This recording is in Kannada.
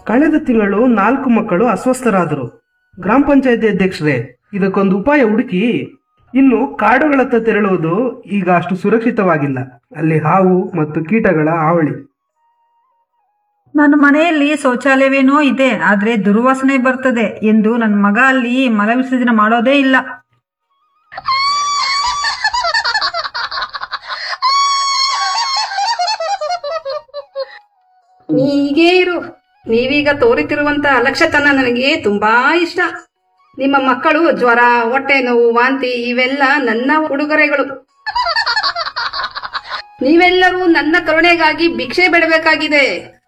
ಕಳೆದ ತಿಂಗಳು ನಾಲ್ಕು ಮಕ್ಕಳು ಅಸ್ವಸ್ಥರಾದರು ಗ್ರಾಮ ಪಂಚಾಯತಿ ಅಧ್ಯಕ್ಷರೇ ಇದಕ್ಕೊಂದು ಉಪಾಯ ಹುಡುಕಿ ಇನ್ನು ಕಾಡುಗಳತ್ತ ತೆರಳುವುದು ಈಗ ಅಷ್ಟು ಸುರಕ್ಷಿತವಾಗಿಲ್ಲ ಅಲ್ಲಿ ಹಾವು ಮತ್ತು ಕೀಟಗಳ ಹಾವಳಿ ನನ್ನ ಮನೆಯಲ್ಲಿ ಶೌಚಾಲಯವೇನೋ ಇದೆ ಆದ್ರೆ ದುರ್ವಾಸನೆ ಬರ್ತದೆ ಎಂದು ನನ್ನ ಮಗ ಅಲ್ಲಿ ಮಲವಿಸರ್ಜನೆ ಮಾಡೋದೇ ಇಲ್ಲ ಹೀಗೇ ಇರು ನೀವೀಗ ತೋರುತ್ತಿರುವಂತ ಅಲಕ್ಷ್ಯತನ ನನಗೆ ತುಂಬಾ ಇಷ್ಟ ನಿಮ್ಮ ಮಕ್ಕಳು ಜ್ವರ ಹೊಟ್ಟೆ ನೋವು ವಾಂತಿ ಇವೆಲ್ಲ ನನ್ನ ಉಡುಗೊರೆಗಳು ನೀವೆಲ್ಲರೂ ನನ್ನ ಕರುಣೆಗಾಗಿ ಭಿಕ್ಷೆ ಬಿಡಬೇಕಾಗಿದೆ